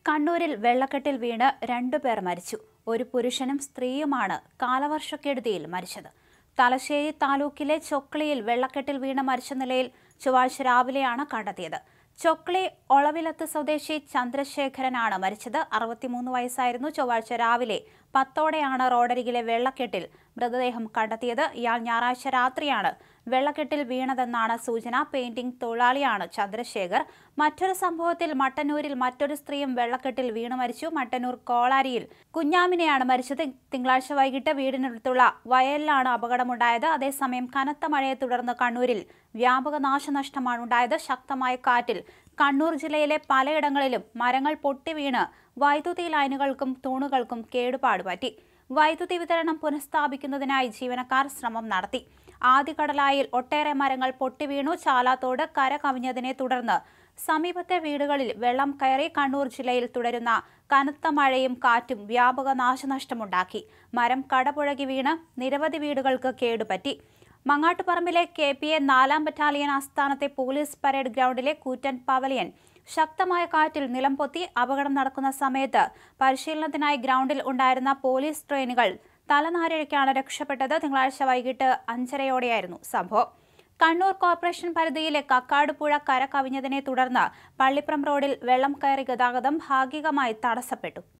കണ്ണൂരിൽ വെള്ളക്കെട്ടിൽ വീണ് രണ്ടുപേർ മരിച്ചു ഒരു പുരുഷനും സ്ത്രീയുമാണ് കാലവർഷക്കെടുതിയിൽ മരിച്ചത് തലശ്ശേരി താലൂക്കിലെ ചൊക്ലിയിൽ വെള്ളക്കെട്ടിൽ വീണ് മരിച്ച നിലയിൽ ചൊവ്വാഴ്ച രാവിലെയാണ് കണ്ടെത്തിയത് ചൊക്ലി ഒളവിലത്ത് സ്വദേശി ചന്ദ്രശേഖരനാണ് മരിച്ചത് അറുപത്തിമൂന്ന് വയസ്സായിരുന്നു ചൊവ്വാഴ്ച രാവിലെ പത്തോടെയാണ് റോഡരികിലെ വെള്ളക്കെട്ടിൽ മൃതദേഹം കണ്ടെത്തിയത് ഇയാൾ ഞായറാഴ്ച രാത്രിയാണ് വെള്ളക്കെട്ടിൽ വീണതെന്നാണ് സൂചന പെയിന്റിംഗ് തൊഴിലാളിയാണ് ചന്ദ്രശേഖർ മറ്റൊരു സംഭവത്തിൽ മട്ടന്നൂരിൽ മറ്റൊരു സ്ത്രീയും വെള്ളക്കെട്ടിൽ വീണു മരിച്ചു മട്ടന്നൂർ കോളാരിയിൽ കുഞ്ഞാമിനെയാണ് മരിച്ചത് തിങ്കളാഴ്ച വൈകിട്ട് വീടിനടുത്തുള്ള വയലിലാണ് അപകടമുണ്ടായത് അതേസമയം കനത്ത മഴയെ തുടർന്ന് കണ്ണൂരിൽ വ്യാപക നാശനഷ്ടമാണ് ഉണ്ടായത് ശക്തമായ കാറ്റിൽ കണ്ണൂർ ജില്ലയിലെ പലയിടങ്ങളിലും മരങ്ങൾ പൊട്ടിവീണ് വൈദ്യുതി ലൈനുകൾക്കും തൂണുകൾക്കും കേടുപാട് പറ്റി വൈദ്യുതി വിതരണം പുനഃസ്ഥാപിക്കുന്നതിനായി ജീവനക്കാർ ശ്രമം നടത്തി ആദ്യകടലായിൽ ഒട്ടേറെ മരങ്ങൾ പൊട്ടിവീണു ചാലാത്തോട് കര കവിഞ്ഞതിനെ തുടർന്ന് സമീപത്തെ വീടുകളിൽ വെള്ളം കയറി കണ്ണൂർ ജില്ലയിൽ തുടരുന്ന കനത്ത മഴയും കാറ്റും വ്യാപക നാശനഷ്ടമുണ്ടാക്കി മരം കടപുഴകി വീണ് നിരവധി വീടുകൾക്ക് കേടുപറ്റി മങ്ങാട്ടുപറമ്പിലെ കെ പി എ നാലാം ബറ്റാലിയൻ ആസ്ഥാനത്തെ പോലീസ് പരേഡ് ഗ്രൗണ്ടിലെ കൂറ്റൻ പവലിയൻ ശക്തമായ കാറ്റിൽ നിലംപൊത്തി അപകടം നടക്കുന്ന സമയത്ത് പരിശീലനത്തിനായി ഗ്രൗണ്ടിൽ ഉണ്ടായിരുന്ന പോലീസ് ട്രെയിനുകൾ തലനാരിഴയ്ക്കാണ് രക്ഷപ്പെട്ടത് തിങ്കളാഴ്ച വൈകിട്ട് അഞ്ചരയോടെയായിരുന്നു സംഭവം കണ്ണൂർ കോർപ്പറേഷൻ പരിധിയിലെ കക്കാട് പുഴ കര കവിഞ്ഞതിനെ തുടർന്ന് പള്ളിപ്രം റോഡിൽ വെള്ളം കയറി ഗതാഗതം ഭാഗികമായി തടസ്സപ്പെട്ടു